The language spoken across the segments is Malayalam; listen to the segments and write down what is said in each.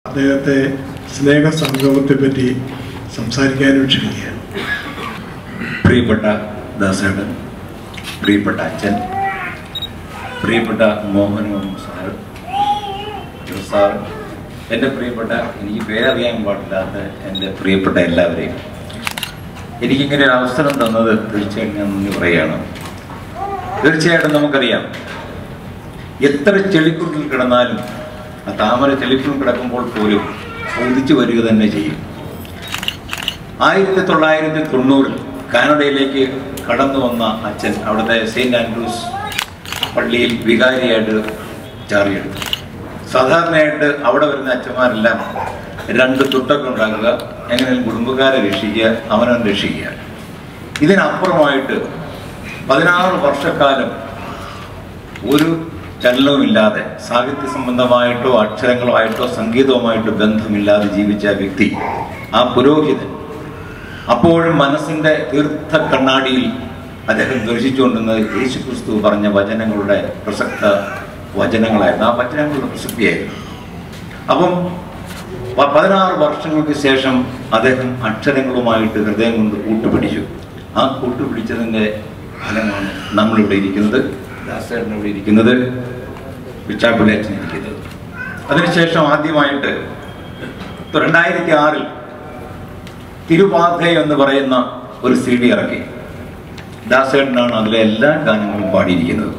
അദ്ദേഹത്തെ സ്നേഹ സംഗമത്തെ പറ്റി സംസാരിക്കാനും ക്ഷണിക്കുകയാണ് പ്രിയപ്പെട്ട ദാസേട്ടൻ പ്രിയപ്പെട്ട അച്ഛൻ പ്രിയപ്പെട്ട മോഹനും സാർ ജോസ് സാർ എൻ്റെ പ്രിയപ്പെട്ട എനിക്ക് പേരറിയാൻ പാടില്ലാത്ത എൻ്റെ പ്രിയപ്പെട്ട എല്ലാവരെയും എനിക്കിങ്ങനെ ഒരു അവസരം തന്നത് തീർച്ചയായിട്ടും ഞാൻ നന്ദി പറയുകയാണ് തീർച്ചയായിട്ടും നമുക്കറിയാം എത്ര ചെളിക്കുണ്ടിൽ കിടന്നാലും ആ താമര ചെളിക്കുണ്ടിൽ കിടക്കുമ്പോൾ പോലും ഉദിച്ചു വരിക തന്നെ ചെയ്യും ആയിരത്തി തൊള്ളായിരത്തി തൊണ്ണൂറിൽ കാനഡയിലേക്ക് കടന്നു വന്ന അച്ഛൻ അവിടുത്തെ സെയിൻറ് ആൻഡ്രൂസ് പള്ളിയിൽ വികാരിയായിട്ട് ചാർജ് എടുത്തു സാധാരണയായിട്ട് അവിടെ വരുന്ന അച്ഛന്മാരെല്ലാം രണ്ട് തുട്ടൊക്കെ ഉണ്ടാക്കുക എങ്ങനെയും കുടുംബക്കാരെ രക്ഷിക്കുക അവനവൻ രക്ഷിക്കുക ഇതിനപ്പുറമായിട്ട് പതിനാറ് വർഷക്കാലം ഒരു ചലനവുമില്ലാതെ സാഹിത്യ സംബന്ധമായിട്ടോ അക്ഷരങ്ങളുമായിട്ടോ സംഗീതവുമായിട്ടോ ബന്ധമില്ലാതെ ജീവിച്ച ആ വ്യക്തി ആ പുരോഹിതൻ അപ്പോഴും മനസ്സിന്റെ തീർത്ഥ കണ്ണാടിയിൽ അദ്ദേഹം ദർശിച്ചുകൊണ്ടിരുന്നത് യേശു ക്രിസ്തു പറഞ്ഞ വചനങ്ങളുടെ പ്രസക്ത വചനങ്ങളായിരുന്നു ആ വചനങ്ങളുടെ പ്രസക്തിയായിരുന്നു അപ്പം പ- പതിനാറ് വർഷങ്ങൾക്ക് ശേഷം അദ്ദേഹം അക്ഷരങ്ങളുമായിട്ട് ഹൃദയം കൊണ്ട് കൂട്ടുപിടിച്ചു ആ കൂട്ടുപിടിച്ചതിൻ്റെ ഫലമാണ് നമ്മളിവിടെ ഇരിക്കുന്നത് ദാസേട്ടൻ ഇവിടെ ഇരിക്കുന്നത് വിച്ചാപ്പിള്ളേച്ചൻ ഇരിക്കുന്നത് അതിനുശേഷം ആദ്യമായിട്ട് രണ്ടായിരത്തി ആറിൽ തിരുവാധ എന്ന് പറയുന്ന ഒരു സി ഡി ഇറക്കി ദാസേട്ടനാണ് അതിലെ എല്ലാ ഗാനങ്ങളും പാടിയിരിക്കുന്നത്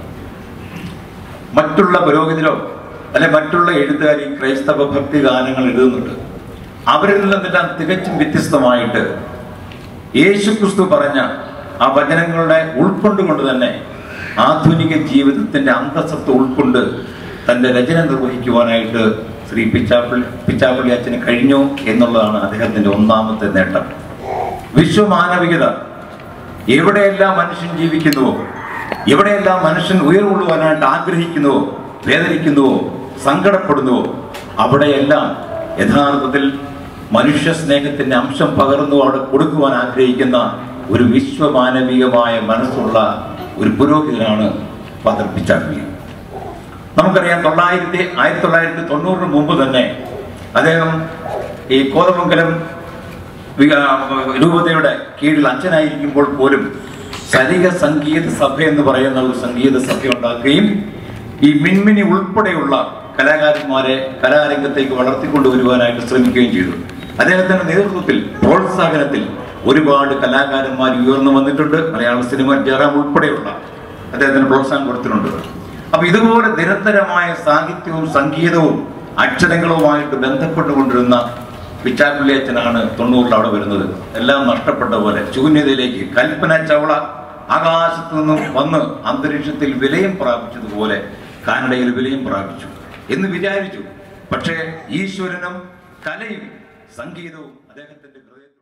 മറ്റുള്ള പുരോഹിതരോ അല്ലെ മറ്റുള്ള എഴുത്തുകാർ ഈ ക്രൈസ്തവ ഭക്തി ഗാനങ്ങൾ എഴുതുന്നുണ്ട് അവരിൽ നിന്നെല്ലാം തികച്ചും വ്യത്യസ്തമായിട്ട് യേശു ക്രിസ്തു പറഞ്ഞ ആ വചനങ്ങളുടെ ഉൾക്കൊണ്ടുകൊണ്ട് തന്നെ ആധുനിക ജീവിതത്തിന്റെ അന്തസ്സത്ത് ഉൾക്കൊണ്ട് തന്റെ രചന നിർവഹിക്കുവാനായിട്ട് ശ്രീ പിച്ചാപ്പിള്ളി പിച്ചാപ്പിള്ളി അച്ഛന് കഴിഞ്ഞു എന്നുള്ളതാണ് അദ്ദേഹത്തിന്റെ ഒന്നാമത്തെ നേട്ടം വിശ്വമാനവികത എവിടെയെല്ലാം മനുഷ്യൻ ജീവിക്കുന്നുവോ എവിടെയെല്ലാം മനുഷ്യൻ ഉയർകൊള്ളുവാനായിട്ട് ആഗ്രഹിക്കുന്നുവോ വേദനിക്കുന്നുവോ സങ്കടപ്പെടുന്നുവോ അവിടെയെല്ലാം യഥാർത്ഥത്തിൽ മനുഷ്യ സ്നേഹത്തിന്റെ അംശം പകർന്നു അവിടെ കൊടുക്കുവാൻ ആഗ്രഹിക്കുന്ന ഒരു വിശ്വമാനവികമായ മനസ്സുള്ള ഒരു പുരോഹിതനാണ് ഫാദർ പിച്ചാപ്പിള്ളി നമുക്കറിയാം തൊള്ളായിരത്തി ആയിരത്തി തൊള്ളായിരത്തി തൊണ്ണൂറിന് മുമ്പ് തന്നെ അദ്ദേഹം ഈ കോതമംഗലം വികാ- രൂപതയുടെ കീഴിൽ അച്ഛനായിരിക്കുമ്പോൾ പോലും സരിക സംഗീത സഭ എന്ന് പറയുന്ന ഒരു സംഗീത സഭ ഉണ്ടാക്കുകയും ഈ മിൻമിനി ഉൾപ്പെടെയുള്ള കലാകാരന്മാരെ കലാരംഗത്തേക്ക് വളർത്തിക്കൊണ്ടുവരുവാനായിട്ട് ശ്രമിക്കുകയും ചെയ്തു അദ്ദേഹത്തിന്റെ നേതൃത്വത്തിൽ പ്രോത്സാഹനത്തിൽ ഒരുപാട് കലാകാരന്മാർ ഉയർന്നു വന്നിട്ടുണ്ട് മലയാള സിനിമ ജയറാം ഉൾപ്പെടെയുള്ള അദ്ദേഹത്തിന് പ്രോത്സാഹനം കൊടുത്തിട്ടുണ്ട് അപ്പൊ ഇതുപോലെ നിരന്തരമായ സാഹിത്യവും സംഗീതവും അക്ഷരങ്ങളുമായിട്ട് ബന്ധപ്പെട്ടുകൊണ്ടിരുന്ന പിച്ചാപ്പിള്ളി അച്ഛനാണ് തൊണ്ണൂറിൽ അവിടെ വരുന്നത് എല്ലാം നഷ്ടപ്പെട്ട പോലെ ശൂന്യതയിലേക്ക് കൽപ്പന ചവള ആകാശത്തു നിന്നും വന്ന് അന്തരീക്ഷത്തിൽ വിലയം പ്രാപിച്ചതുപോലെ കാനഡയിൽ വിലയം പ്രാപിച്ചു എന്ന് വിചാരിച്ചു പക്ഷേ ഈശ്വരനും കലയും സംഗീതവും അദ്ദേഹത്തിന്റെ ഹൃദയത്തിൽ